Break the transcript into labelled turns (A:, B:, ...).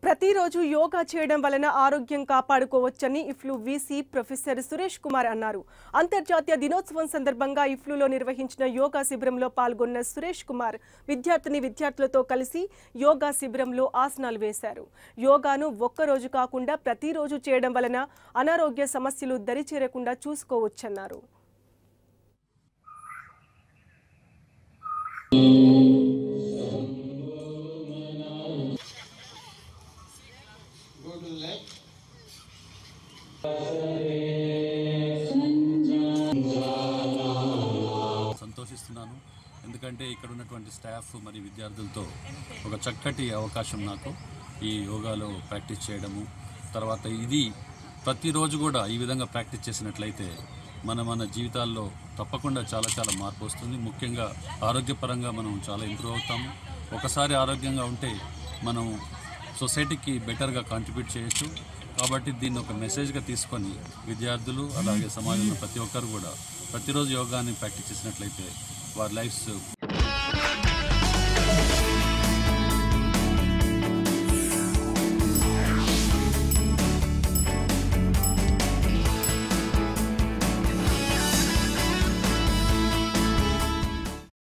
A: ప్రతిరోజు యోగా చేయడం వలన ఆరోగ్యం కాపాడుకోవచ్చని ఇఫ్లు వీసీ ప్రొఫెసర్ సురేష్ కుమార్ అన్నారు అంతర్జాతీయ దినోత్సవం సందర్భంగా ఇఫ్లులో నిర్వహించిన యోగా శిబిరంలో పాల్గొన్న సురేష్ కుమార్ విద్యార్థిని విద్యార్థులతో కలిసి యోగా శిబిరంలో ఆసనాలు వేశారు యోగాను ఒక్కరోజు కాకుండా ప్రతిరోజు చేయడం వలన అనారోగ్య సమస్యలు దరిచేరకుండా చూసుకోవచ్చన్నారు
B: Go to the left.
C: సంతోషిస్తున్నాను ఎందుకంటే ఇక్కడ ఉన్నటువంటి స్టాఫ్ మరియు విద్యార్థులతో ఒక చక్కటి అవకాశం నాకు ఈ యోగాలో ప్రాక్టీస్ చేయడము తర్వాత ఇది ప్రతిరోజు కూడా ఈ విధంగా ప్రాక్టీస్ చేసినట్లయితే మన మన జీవితాల్లో తప్పకుండా చాలా చాలా మార్పు వస్తుంది ముఖ్యంగా ఆరోగ్యపరంగా మనం చాలా ఇంప్రూవ్ అవుతాము ఒకసారి ఆరోగ్యంగా ఉంటే మనం సొసైటీకి బెటర్గా కాంట్రిబ్యూట్ చేయొచ్చు కాబట్టి దీన్ని ఒక మెసేజ్గా తీసుకొని విద్యార్థులు అలాగే సమాజంలో ప్రతి ఒక్కరు కూడా ప్రతిరోజు యోగాని ప్రాక్టీస్ చేసినట్లయితే వారి లైఫ్స్